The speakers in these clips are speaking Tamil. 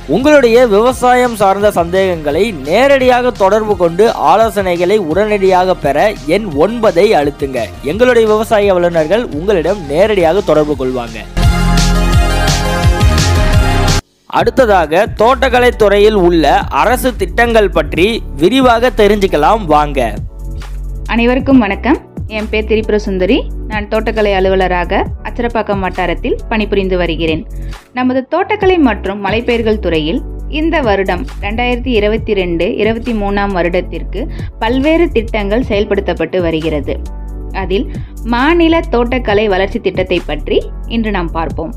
உங்களுடைய விவசாயம் சார்ந்த சந்தேகங்களை நேரடியாக தொடர்பு கொண்டு ஆலோசனைகளை உடனடியாக பெற எண் ஒன்பதை அழுத்துங்க எங்களுடைய விவசாய வல்லுநர்கள் உங்களிடம் நேரடியாக தொடர்பு கொள்வாங்க அடுத்ததாக தோட்டக்கலை துறையில் உள்ள அரசு திட்டங்கள் பற்றி விரிவாக தெரிஞ்சுக்கலாம் வாங்க அனைவருக்கும் வணக்கம் என் பேர் திரிபுர சுந்தரி நான் தோட்டக்கலை அலுவலராக அச்சரப்பாக்கம் வட்டாரத்தில் பணிபுரிந்து வருகிறேன் நமது தோட்டக்கலை மற்றும் மலைப்பயிர்கள் துறையில் இந்த வருடம் ரெண்டாயிரத்தி இருபத்தி ரெண்டு இருபத்தி மூணாம் வருடத்திற்கு பல்வேறு திட்டங்கள் செயல்படுத்தப்பட்டு வருகிறது அதில் மாநில தோட்டக்கலை வளர்ச்சி திட்டத்தை பற்றி இன்று நாம் பார்ப்போம்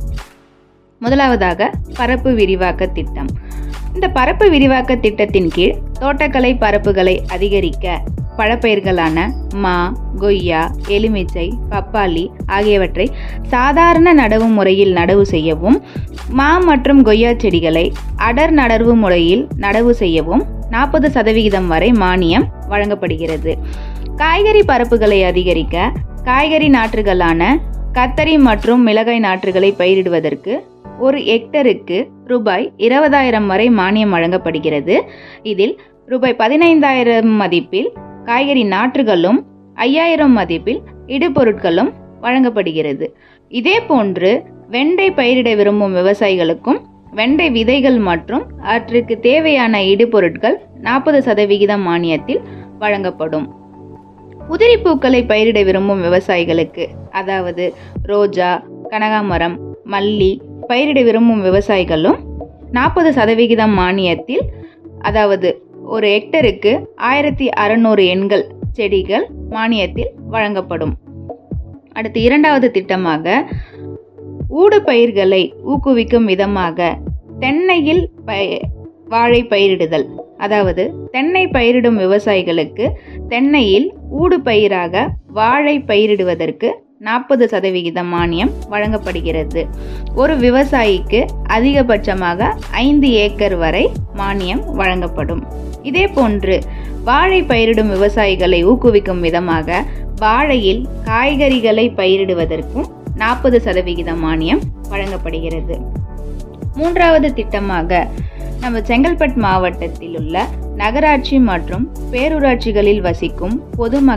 முதலாவதாக பரப்பு விரிவாக்க திட்டம் இந்த பரப்பு விரிவாக்க திட்டத்தின் கீழ் தோட்டக்கலை பரப்புகளை அதிகரிக்க பழப்பயிர்களான மா கொய்யா எலுமிச்சை பப்பாளி ஆகியவற்றை சாதாரண நடவு முறையில் நடவு செய்யவும் மா மற்றும் கொய்யா செடிகளை அடர் நடவு முறையில் நடவு செய்யவும் நாற்பது சதவிகிதம் வரை மானியம் வழங்கப்படுகிறது காய்கறி பரப்புகளை அதிகரிக்க காய்கறி நாற்றுகளான கத்தரி மற்றும் மிளகாய் நாற்றுகளை பயிரிடுவதற்கு ஒரு ஹெக்டருக்கு ரூபாய் இருபதாயிரம் வரை மானியம் வழங்கப்படுகிறது இதில் ரூபாய் பதினைந்தாயிரம் மதிப்பில் காய்கறி நாற்றுகளும் ஐயாயிரம் மதிப்பில் இடுபொருட்களும் வழங்கப்படுகிறது இதே போன்று வெண்டை பயிரிட விரும்பும் விவசாயிகளுக்கும் வெண்டை விதைகள் மற்றும் அவற்றுக்கு தேவையான இடுபொருட்கள் நாற்பது சதவிகிதம் மானியத்தில் வழங்கப்படும் உதிரி பூக்களை பயிரிட விரும்பும் விவசாயிகளுக்கு அதாவது ரோஜா கனகாமரம் மல்லி பயிரிட விரும்பும் விவசாயிகளும் நாற்பது சதவிகிதம் மானியத்தில் அதாவது ஒரு ஹெக்டருக்கு ஆயிரத்தி அறநூறு எண்கள் செடிகள் மானியத்தில் வழங்கப்படும் அடுத்து இரண்டாவது திட்டமாக ஊடு பயிர்களை ஊக்குவிக்கும் விதமாக தென்னையில் பய வாழை பயிரிடுதல் அதாவது தென்னை பயிரிடும் விவசாயிகளுக்கு தென்னையில் ஊடு பயிராக வாழை பயிரிடுவதற்கு நாற்பது சதவிகிதம் மானியம் வழங்கப்படுகிறது ஒரு விவசாயிக்கு அதிகபட்சமாக ஐந்து ஏக்கர் வரை மானியம் வழங்கப்படும் இதே போன்று வாழை பயிரிடும் விவசாயிகளை ஊக்குவிக்கும் விதமாக வாழையில் காய்கறிகளை பயிரிடுவதற்கும் நாற்பது சதவிகிதம் மானியம் வழங்கப்படுகிறது மூன்றாவது திட்டமாக நம்ம செங்கல்பட்டு மாவட்டத்தில் உள்ள நகராட்சி மற்றும் பேரூராட்சிகளில் வசிக்கும் பொதுமக்கள்